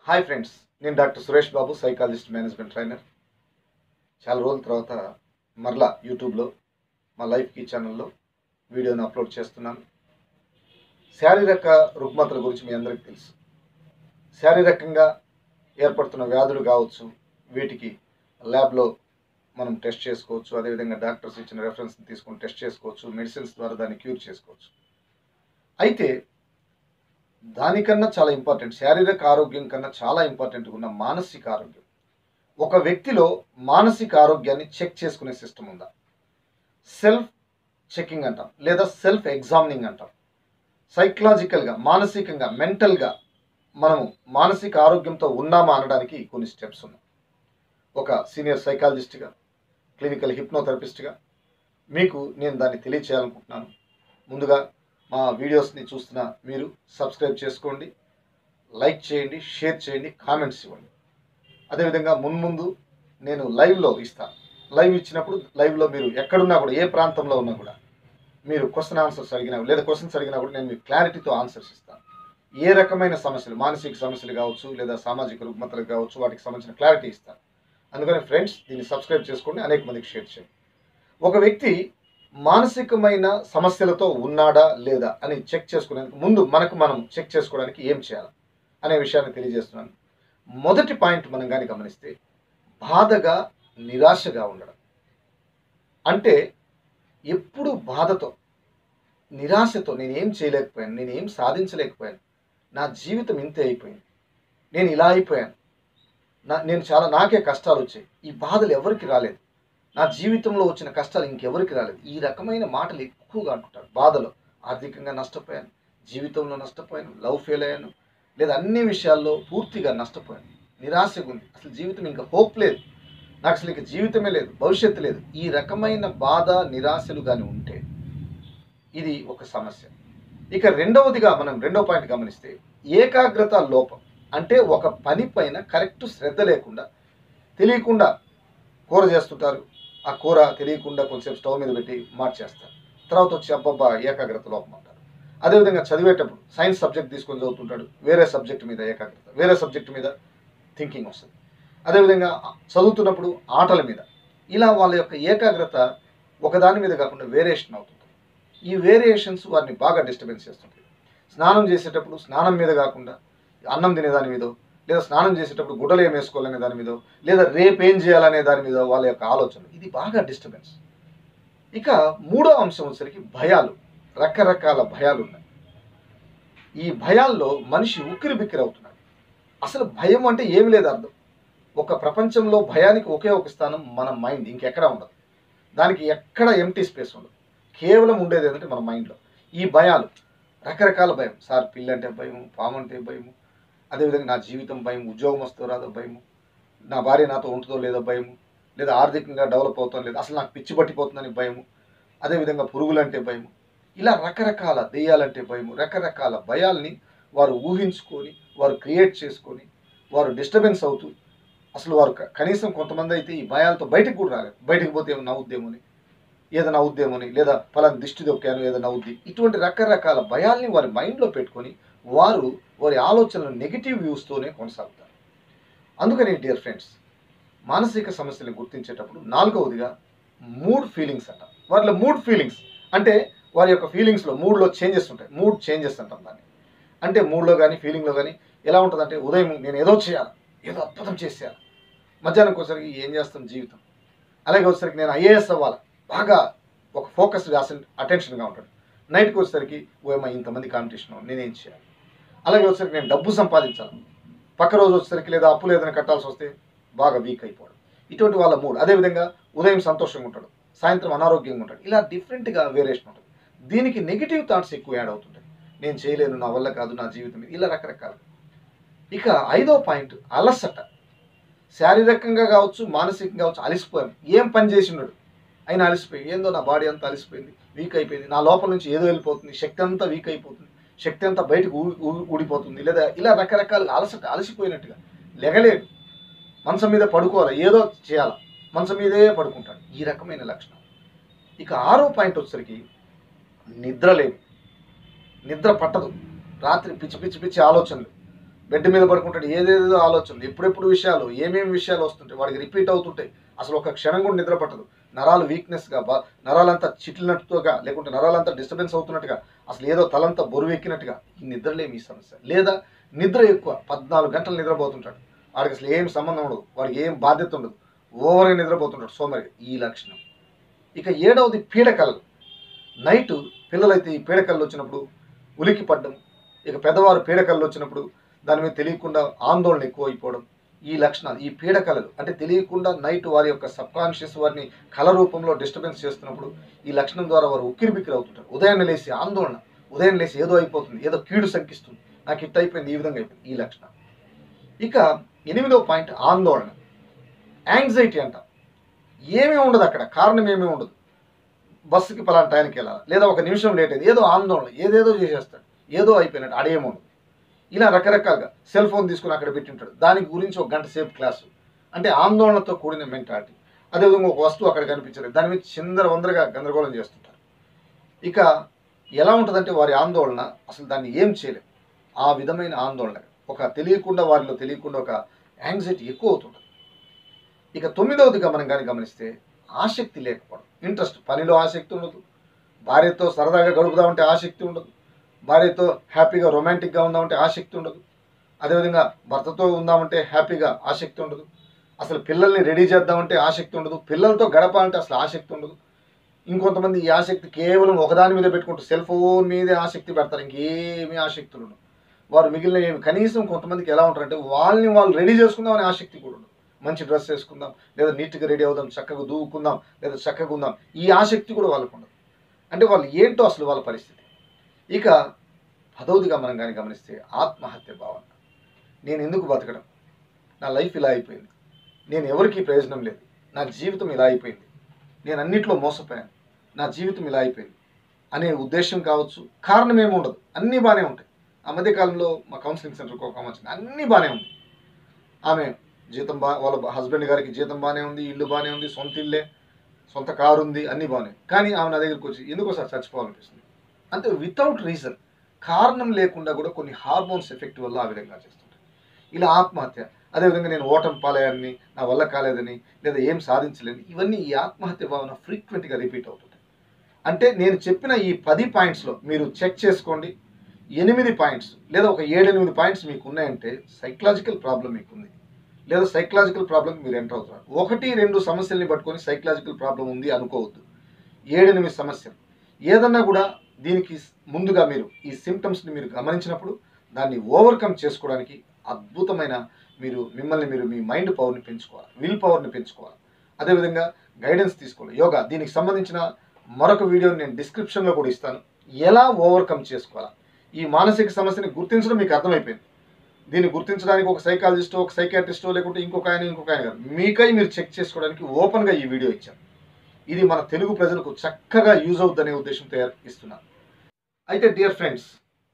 hi friends నేను doctor Suresh Babu psychologist management trainer చాలా రోజుల తర్వాత మరలా యూట్యూబ్లో మా లైఫ్కి ఛానల్లో వీడియోని అప్లోడ్ చేస్తున్నాను శారీరక రుగ్మతల గురించి మీ అందరికీ తెలుసు శారీరకంగా ఏర్పడుతున్న వ్యాధులు కావచ్చు వీటికి ల్యాబ్లో మనం టెస్ట్ చేసుకోవచ్చు అదేవిధంగా డాక్టర్స్ ఇచ్చిన రెఫరెన్స్ని తీసుకొని టెస్ట్ చేసుకోవచ్చు మెడిసిన్స్ ద్వారా దాన్ని క్యూర్ చేసుకోవచ్చు అయితే దానికన్నా చాలా ఇంపార్టెంట్ శారీరక ఆరోగ్యం కన్నా చాలా ఇంపార్టెంట్ ఉన్న మానసిక ఆరోగ్యం ఒక వ్యక్తిలో మానసిక ఆరోగ్యాన్ని చెక్ చేసుకునే సిస్టమ్ ఉందా సెల్ఫ్ చెకింగ్ అంటాం లేదా సెల్ఫ్ ఎగ్జామినింగ్ అంటాం సైకలాజికల్గా మానసికంగా మెంటల్గా మనము మానసిక ఆరోగ్యంతో ఉన్నామా అనడానికి కొన్ని స్టెప్స్ ఉన్నాయి ఒక సీనియర్ సైకాలజిస్ట్గా క్లినికల్ హిప్నోథెరపిస్ట్గా మీకు నేను దాన్ని తెలియచేయాలనుకుంటున్నాను ముందుగా మా వీడియోస్ని చూస్తున్న మీరు సబ్స్క్రైబ్ చేసుకోండి లైక్ చేయండి షేర్ చేయండి కామెంట్స్ ఇవ్వండి అదేవిధంగా మున్ముందు నేను లైవ్లో ఇస్తాను లైవ్ ఇచ్చినప్పుడు లైవ్లో మీరు ఎక్కడున్నా కూడా ఏ ప్రాంతంలో ఉన్నా కూడా మీరు క్వశ్చన్ ఆన్సర్స్ అడిగినా లేదా క్వశ్చన్స్ అడిగినా కూడా నేను మీకు క్లారిటీతో ఆన్సర్స్ ఇస్తాను ఏ రకమైన సమస్యలు మానసిక సమస్యలు కావచ్చు లేదా సామాజిక రుగ్మతలు కావచ్చు వాటికి సంబంధించిన క్లారిటీ ఇస్తాను అందుకని ఫ్రెండ్స్ దీన్ని సబ్స్క్రైబ్ చేసుకోండి అనేక మందికి షేర్ చేయండి ఒక వ్యక్తి మానసికమైన సమస్యలతో ఉన్నాడా లేదా అని చెక్ చేసుకునేందుకు ముందు మనకు మనం చెక్ చేసుకోవడానికి ఏం చేయాలి అనే విషయాన్ని తెలియజేస్తున్నాను మొదటి పాయింట్ మనం కానీ గమనిస్తే బాధగా నిరాశగా ఉండడం అంటే ఎప్పుడు బాధతో నిరాశతో నేనేం చేయలేకపోయాను నేనేం సాధించలేకపోయాను నా జీవితం ఇంతే అయిపోయింది నేను ఇలా అయిపోయాను నా నేను చాలా నాకే కష్టాలు వచ్చాయి ఈ బాధలు ఎవరికి రాలేదు నా జీవితంలో వచ్చిన కష్టాలు ఇంకెవరికి రాలేదు ఈ రకమైన మాటలు ఎక్కువగా అంటుంటారు బాధలో ఆర్థికంగా నష్టపోయాను జీవితంలో నష్టపోయాను లవ్ ఫెయిల్ అయ్యాను లేదా అన్ని విషయాల్లో పూర్తిగా నష్టపోయాను నిరాశగా ఉంది అసలు జీవితం ఇంకా హోప్ లేదు నాకు అసలు ఇంకా జీవితమే లేదు భవిష్యత్తు లేదు ఈ రకమైన బాధ నిరాశలు కానీ ఉంటే ఇది ఒక సమస్య ఇక రెండవదిగా మనం రెండో పాయింట్ గమనిస్తే ఏకాగ్రత లోపం అంటే ఒక పని పైన కరెక్ట్ శ్రద్ధ లేకుండా తెలియకుండా కూర చేస్తుంటారు ఆ కూర తెలియకుండా కొంచెం స్టవ్ మీద పెట్టి మార్చేస్తారు తర్వాత వచ్చి అబ్బబ్బా ఏకాగ్రత లోపం అంటారు అదేవిధంగా చదివేటప్పుడు సైన్స్ సబ్జెక్ట్ తీసుకొని చదువుతుంటాడు వేరే సబ్జెక్ట్ మీద ఏకాగ్రత వేరే సబ్జెక్ట్ మీద థింకింగ్ వస్తుంది అదేవిధంగా చదువుతున్నప్పుడు ఆటల మీద ఇలా వాళ్ళ యొక్క ఏకాగ్రత ఒకదాని మీద కాకుండా వేరియేషన్ అవుతుంది ఈ వేరియేషన్స్ వారిని బాగా డిస్టర్బెన్స్ చేస్తుంటాయి స్నానం చేసేటప్పుడు స్నానం మీద కాకుండా అన్నం తినేదాని మీదో లేదా స్నానం చేసేటప్పుడు గుడ్డలు ఏం వేసుకోవాలనే దాని మీదో లేదా రేపు ఏం చేయాలనే దాని మీద వాళ్ళ యొక్క ఆలోచన ఇది బాగా డిస్టర్బెన్స్ ఇక మూడో అంశం వచ్చేసరికి భయాలు రకరకాల భయాలు ఉన్నాయి ఈ భయాల్లో మనిషి ఉక్కిరి బిక్కిరి అవుతున్నాడు అసలు భయం అంటే ఏమి లేదు అర్థం ఒక ప్రపంచంలో భయానికి ఒకే ఒక స్థానం మన మైండ్ ఇంకెక్కడా ఉండదు దానికి ఎక్కడ ఎంటీ స్పేస్ ఉండదు కేవలం ఉండేది ఏంటంటే మన మైండ్లో ఈ భయాలు రకరకాల భయం సార్ పిల్లి అంటే భయము పాము అంటే భయము అదేవిధంగా నా జీవితం భయం ఉద్యోగం వస్తుందో రాదో భయము నా భార్య నాతో ఉంటుందో లేదో భయము లేదా ఆర్థికంగా డెవలప్ అవుతుందో లేదు అసలు నాకు పిచ్చి పట్టిపోతుందని భయము అదేవిధంగా పురుగులంటే భయము ఇలా రకరకాల దెయ్యాలంటే భయము రకరకాల భయాల్ని వారు ఊహించుకొని వారు క్రియేట్ చేసుకొని వారు డిస్టర్బెన్స్ అవుతూ అసలు వారు క- కనీసం కొంతమంది అయితే ఈ భయాలతో బయటకు కూడా రాలేదు బయటకు పోతే ఏమో నవ్వుద్దేమోని ఏదైనా అవుద్దేమోని లేదా ఫలాని దిష్టి దొక్కాను ఏదైనా అవుద్ది ఇటువంటి రకరకాల భయాల్ని వారి మైండ్లో పెట్టుకొని వారు వారి ఆలోచనలు నెగిటివ్ వ్యూస్తోనే కొనసాగుతారు అందుకని డియర్ ఫ్రెండ్స్ మానసిక సమస్యలు గుర్తించేటప్పుడు నాలుగవదిగా మూడ్ ఫీలింగ్స్ అంటాం వారిలో మూడ్ ఫీలింగ్స్ అంటే వారి యొక్క ఫీలింగ్స్లో మూడ్లో చేంజెస్ ఉంటాయి మూడ్ చేంజెస్ అంటాం దాన్ని అంటే మూడ్లో కానీ ఫీలింగ్లో కానీ ఎలా ఉంటుందంటే ఉదయం నేను ఏదో చేయాలి ఏదో అద్భుతం చేసేయాలి మధ్యాహ్నంకి వచ్చేసరికి ఏం చేస్తాం జీవితం అలాగే వచ్చేసరికి నేను ఐఏఎస్ అవ్వాలి బాగా ఒక ఫోకస్డ్ అటెన్షన్గా ఉంటాడు నైట్కి వచ్చేసరికి ఓఎమ్మ ఇంతమంది కాంపిటీషన్ నేనేం చేయాలి అలాగే వచ్చేసరికి నేను డబ్బు సంపాదించాలి పక్క రోజు వచ్చేసరికి లేదా అప్పులు ఏదైనా కట్టాల్సి వస్తే బాగా వీక్ అయిపోవడం ఇటువంటి వాళ్ళ మూడ్ అదేవిధంగా ఉదయం సంతోషంగా ఉంటాడు సాయంత్రం అనారోగ్యంగా ఉంటాడు ఇలా డిఫరెంట్గా వేరియేషన్ ఉంటుంది దీనికి నెగిటివ్ థాట్స్ ఎక్కువ యాడ్ అవుతుంటాయి నేను చేయలేను నా వల్ల కాదు నా జీవితం ఇది ఇలా రకరకాలు ఇక ఐదో పాయింట్ అలసట శారీరకంగా కావచ్చు మానసికంగా కావచ్చు అలసిపోయాం ఏం పని చేసి ఉన్నాడు అయినా అలసిపోయి ఏందో నా బాడీ అంతా అలసిపోయింది వీక్ అయిపోయింది నా లోపల నుంచి ఏదో వెళ్ళిపోతుంది శక్తి అంతా వీక్ అయిపోతుంది శక్తి అంతా బయటకు ఊ- ఊ- ఊడిపోతుంది లేదా ఇలా రకరకాల అలసట అలసిపోయినట్టుగా లెగలేడు మంచం మీద పడుకోవాలి ఏదో చేయాలి మంచం మీదే పడుకుంటాడు ఈ రకమైన లక్షణం ఇక ఆరో పాయింట్ వచ్చేసరికి నిద్ర లేదు నిద్ర పట్టదు రాత్రి పిచ్చి పిచ్చి పిచ్చి ఆలోచనలు బెడ్ మీద పడుకుంటాడు ఏదేదో ఆలోచనలు ఎప్పుడెప్పుడు విషయాలు ఏమేమి విషయాలు వస్తుంటాయి వాడికి రిపీట్ అవుతుంటాయి అసలు ఒక క్షణం కూడా నిద్ర పట్టదు నరాలు వీక్నెస్గా బా నరాలంతా చిట్లినట్టుగా లేకుంటే నరాలంతా డిస్టర్బెన్స్ అవుతున్నట్టుగా అసలు ఏదో తలంతా బరువు ఎక్కినట్టుగా ఈ నిద్రలేమి ఈ సమస్య లేదా నిద్ర ఎక్కువ పద్నాలుగు గంటలు నిద్రపోతుంటాడు వాడికి అసలు ఏం సంబంధం ఉండదు వాడికి ఏం బాధ్యత ఉండదు ఓవర్గా నిద్రపోతుంటాడు సోమరి ఈ లక్షణం ఇక ఏడవది పీడకలలు నైట్ పిల్లలైతే ఈ పీడకలు వచ్చినప్పుడు ఉలికి పడ్డం ఇక పెద్దవారు పీడకలు వచ్చినప్పుడు దాని మీద తెలియకుండా ఆందోళన ఎక్కువ అయిపోవడం ఈ లక్షణాలు ఈ పీడకలలు అంటే తెలియకుండా నైట్ వారి యొక్క సబ్ కాన్షియస్ వారిని కళ రూపంలో డిస్టర్బెన్స్ చేస్తున్నప్పుడు ఈ లక్షణం ద్వారా వారు ఉక్కిరి బిక్కిరి అవుతుంటారు ఉదయాన్నే లేచి ఆందోళన ఉదయం లేచి ఏదో అయిపోతుంది ఏదో కీడు శంకిస్తుంది నాకు ఇట్ అయిపోయింది ఈ విధంగా అయిపోయింది ఈ లక్షణం ఇక ఎనిమిదో పాయింట్ ఆందోళన యాంగ్జైటీ అంట ఏమీ ఉండదు అక్కడ కారణం ఏమీ ఉండదు బస్సుకి పలానా టైంకి వెళ్ళాలి లేదా ఒక నిమిషం లేట్ అయింది ఏదో ఆందోళన ఏదేదో చేసేస్తాడు ఏదో అయిపోయినట్టు అడేముండదు ఇలా రకరకాలుగా సెల్ ఫోన్ తీసుకుని అక్కడ పెట్టింటాడు దాని గురించి ఒక గంట సేపు క్లాసు అంటే ఆందోళనతో కూడిన మెంటాలిటీ అదేవిధంగా ఒక వస్తువు అక్కడ కనిపించలేదు దాని మీద చిందర వందరగా గందరగోళం చేస్తుంటారు ఇక ఎలా ఉంటుందంటే వారి ఆందోళన అసలు దాన్ని ఏం చేయలేం ఆ విధమైన ఆందోళన ఒక తెలియకుండా వారిలో తెలియకుండా ఒక యాంగ్జైటీ ఎక్కువ అవుతుంటుంది ఇక తొమ్మిదవదిగా మనం కానీ గమనిస్తే ఆసక్తి లేకపోవడం ఇంట్రెస్ట్ పనిలో ఆసక్తి ఉండదు భార్యతో సరదాగా గడుపుదామంటే ఆసక్తి ఉండదు భార్యతో హ్యాపీగా రొమాంటిక్గా ఉందామంటే ఆసక్తి ఉండదు అదేవిధంగా భర్తతో ఉందామంటే హ్యాపీగా ఆసక్తి ఉండదు అసలు పిల్లల్ని రెడీ చేద్దామంటే ఆసక్తి ఉండదు పిల్లలతో గడపాలంటే అసలు ఆసక్తి ఉండదు ఇంకొంతమంది ఈ ఆసక్తి కేవలం ఒకదాని మీద పెట్టుకుంటూ సెల్ ఫోన్ మీదే ఆసక్తి పెడతారు ఇంకేమీ ఆసక్తులు ఉండవు వారు మిగిలిన ఏమి కనీసం కొంతమందికి ఎలా ఉంటారంటే వాళ్ళని వాళ్ళు రెడీ చేసుకుందామనే ఆసక్తి కూడా ఉండదు మంచి డ్రెస్ వేసుకుందాం లేదా నీట్గా రెడీ అవుదాం చక్కగా దూవుకుందాం లేదా చక్కగా ఉందాం ఈ ఆసక్తి కూడా వాళ్ళకు ఉండదు అంటే వాళ్ళు ఏంటో అసలు వాళ్ళ పరిస్థితి ఇక పదవదిగా మనం కానీ గమనిస్తే ఆత్మహత్య భావన నేను ఎందుకు బతకడం నా లైఫ్ ఇలా అయిపోయింది నేను ఎవరికి ప్రయోజనం లేదు నా జీవితం ఇలా అయిపోయింది నేను అన్నిట్లో మోసపోయాను నా జీవితం ఇలా అయిపోయింది అనే ఉద్దేశం కావచ్చు కారణం ఏమి ఉండదు అన్నీ బాగానే ఉంటాయి ఆ మధ్యకాలంలో మా కౌన్సిలింగ్ సెంటర్కి ఒక ఆమె వచ్చింది అన్నీ బాగానే ఉంది ఆమె జీతం బా వాళ్ళ హస్బెండ్ గారికి జీతం బాగానే ఉంది ఇల్లు బాగానే ఉంది సొంత ఇల్లే సొంత కారు ఉంది అన్నీ బాగానే కానీ ఆమె నా దగ్గరికి వచ్చి ఎందుకోసారి చచ్చిపోవాలనిపిస్తుంది అంటే వితౌట్ రీజన్ కారణం లేకుండా కూడా కొన్ని హార్మోన్స్ ఎఫెక్ట్ వల్ల ఆ విధంగా చేస్తుంటాయి ఇలా ఆత్మహత్య అదేవిధంగా నేను ఓటమి పాలయాన్ని నా వల్ల కాలేదని లేదా ఏం సాధించలేని ఇవన్నీ ఈ ఆత్మహత్య భావన ఫ్రీక్వెంట్గా రిపీట్ అవుతుంటాయి అంటే నేను చెప్పిన ఈ పది పాయింట్స్లో మీరు చెక్ చేసుకోండి ఎనిమిది పాయింట్స్ లేదా ఒక ఏడెనిమిది పాయింట్స్ మీకు ఉన్నాయంటే సైకలాజికల్ ప్రాబ్లం మీకు ఉంది లేదా సైకలాజికల్ ప్రాబ్లం మీరు ఎంటర్ అవుతున్నారు ఒకటి రెండు సమస్యల్ని పట్టుకొని సైకలాజికల్ ప్రాబ్లం ఉంది అనుకోవద్దు ఏడెనిమిది సమస్యలు ఏదన్నా కూడా దీనికి ముందుగా మీరు ఈ సిమ్టమ్స్ని మీరు గమనించినప్పుడు దాన్ని ఓవర్కమ్ చేసుకోవడానికి అద్భుతమైన మీరు మిమ్మల్ని మీరు మీ మైండ్ పవర్ని పెంచుకోవాలి విల్ పవర్ని పెంచుకోవాలి అదేవిధంగా గైడెన్స్ తీసుకోవాలి యోగా దీనికి సంబంధించిన మరొక వీడియోని నేను డిస్క్రిప్షన్లో కూడా ఇస్తాను ఎలా ఓవర్కమ్ చేసుకోవాలా ఈ మానసిక సమస్యని గుర్తించడం మీకు అర్థమైపోయింది దీన్ని గుర్తించడానికి ఒక సైకాలజిస్టో ఒక సైకాట్రిస్టో లేకుంటే ఇంకొక ఆయన ఇంకొక ఆయన కాదు మీకై మీరు చెక్ చేసుకోవడానికి ఓపెన్గా ఈ వీడియో ఇచ్చాను ఇది మన తెలుగు ప్రజలకు చక్కగా యూజ్ అవుద్దనే ఉద్దేశంతో ఏర్- ఇస్తున్నాను అయితే డియర్ ఫ్రెండ్స్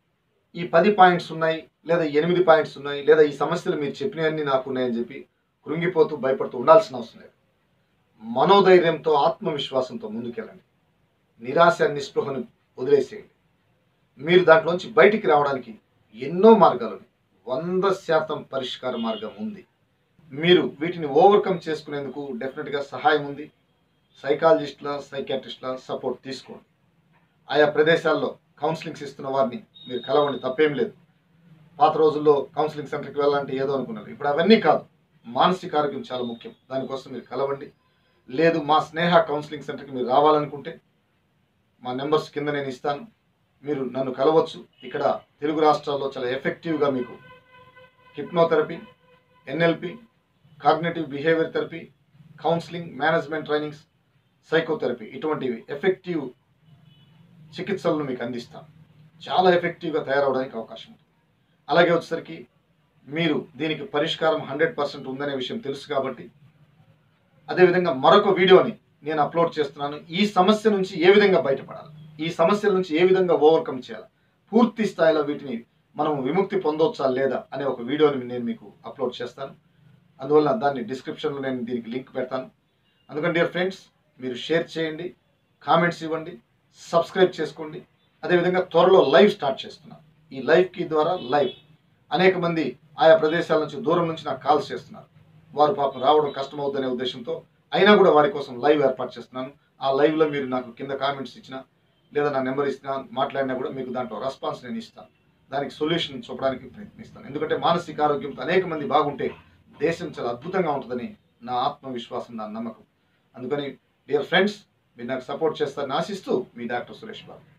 ఈ పది పాయింట్స్ ఉన్నాయి లేదా ఎనిమిది పాయింట్స్ ఉన్నాయి లేదా ఈ సమస్యలు మీరు చెప్పినవన్నీ నాకు ఉన్నాయని చెప్పి కృంగిపోతూ భయపడుతూ ఉండాల్సిన అవసరం లేదు మనోధైర్యంతో ఆత్మవిశ్వాసంతో ముందుకెళ్ళండి నిరాశ నిస్పృహను వదిలేసేయండి మీరు దాంట్లోంచి బయటికి రావడానికి ఎన్నో మార్గాలు ఉన్నాయి వంద శాతం పరిష్కార మార్గం ఉంది మీరు వీటిని ఓవర్కమ్ చేసుకునేందుకు డెఫినెట్గా సహాయం ఉంది సైకాలజిస్టుల సైకాట్రిస్టుల సపోర్ట్ తీసుకోండి ఆయా ప్రదేశాల్లో కౌన్సిలింగ్స్ ఇస్తున్న వారిని మీరు కలవండి తప్పేం లేదు పాత రోజుల్లో కౌన్సిలింగ్ సెంటర్కి వెళ్ళాలంటే ఏదో అనుకున్నారు ఇప్పుడు అవన్నీ కాదు మానసిక ఆరోగ్యం చాలా ముఖ్యం దానికోసం మీరు కలవండి లేదు మా స్నేహ కౌన్సిలింగ్ సెంటర్కి మీరు రావాలనుకుంటే మా నెంబర్స్ కింద నేను ఇస్తాను మీరు నన్ను కలవచ్చు ఇక్కడ తెలుగు రాష్ట్రాల్లో చాలా ఎఫెక్టివ్గా మీకు hypnotherapy NLP cognitive behaviour therapy counselling management trainings psychotherapy ఇటువంటివి ఎఫెక్టివ్ చికిత్సలను మీకు అందిస్తాను చాలా ఎఫెక్టివ్గా తయారవడానికి అవకాశం ఉంది అలాగే వచ్చేసరికి మీరు దీనికి పరిష్కారం హండ్రెడ్ పర్సెంట్ ఉందనే విషయం తెలుసు కాబట్టి అదేవిధంగా మరొక వీడియోని నేను అప్లోడ్ చేస్తున్నాను ఈ సమస్య నుంచి ఏ విధంగా బయటపడాలి ఈ సమస్యల నుంచి ఏ విధంగా ఓవర్కమ్ చేయాలి పూర్తి స్థాయిలో వీటిని మనం విముక్తి పొందవచ్చా లేదా అనే ఒక వీడియోని నేను మీకు అప్లోడ్ చేస్తాను అందువల్ల దాన్ని డిస్క్రిప్షన్లో నేను దీనికి లింక్ పెడతాను అందుకని డియర్ ఫ్రెండ్స్ మీరు షేర్ చేయండి కామెంట్స్ ఇవ్వండి సబ్స్క్రైబ్ చేసుకోండి అదేవిధంగా త్వరలో లైవ్ స్టార్ట్ చేస్తున్నాను ఈ లైవ్కి ద్వారా లైవ్ అనేక మంది ఆయా ప్రదేశాల నుంచి దూరం నుంచి నాకు కాల్స్ చేస్తున్నారు వారు పాపం రావడం కష్టమవుద్దనే ఉద్దేశంతో అయినా కూడా వారి కోసం లైవ్ ఏర్పాటు చేస్తున్నాను ఆ లైవ్లో మీరు నాకు కింద కామెంట్స్ ఇచ్చినా లేదా నా నెంబర్ ఇచ్చినా మాట్లాడినా కూడా మీకు దాంట్లో రెస్పాన్స్ నేను ఇస్తాను దానికి సొల్యూషన్ చూపడానికి ప్రయత్నిస్తాను ఎందుకంటే మానసిక ఆరోగ్యంతో అనేక మంది బాగుంటే దేశం చాలా అద్భుతంగా ఉంటుందని నా ఆత్మవిశ్వాసం నా నమ్మకం అందుకని డియర్ ఫ్రెండ్స్ మీరు నాకు సపోర్ట్ చేస్తారని ఆశిస్తూ మీ డాక్టర్ సురేష్ బాబు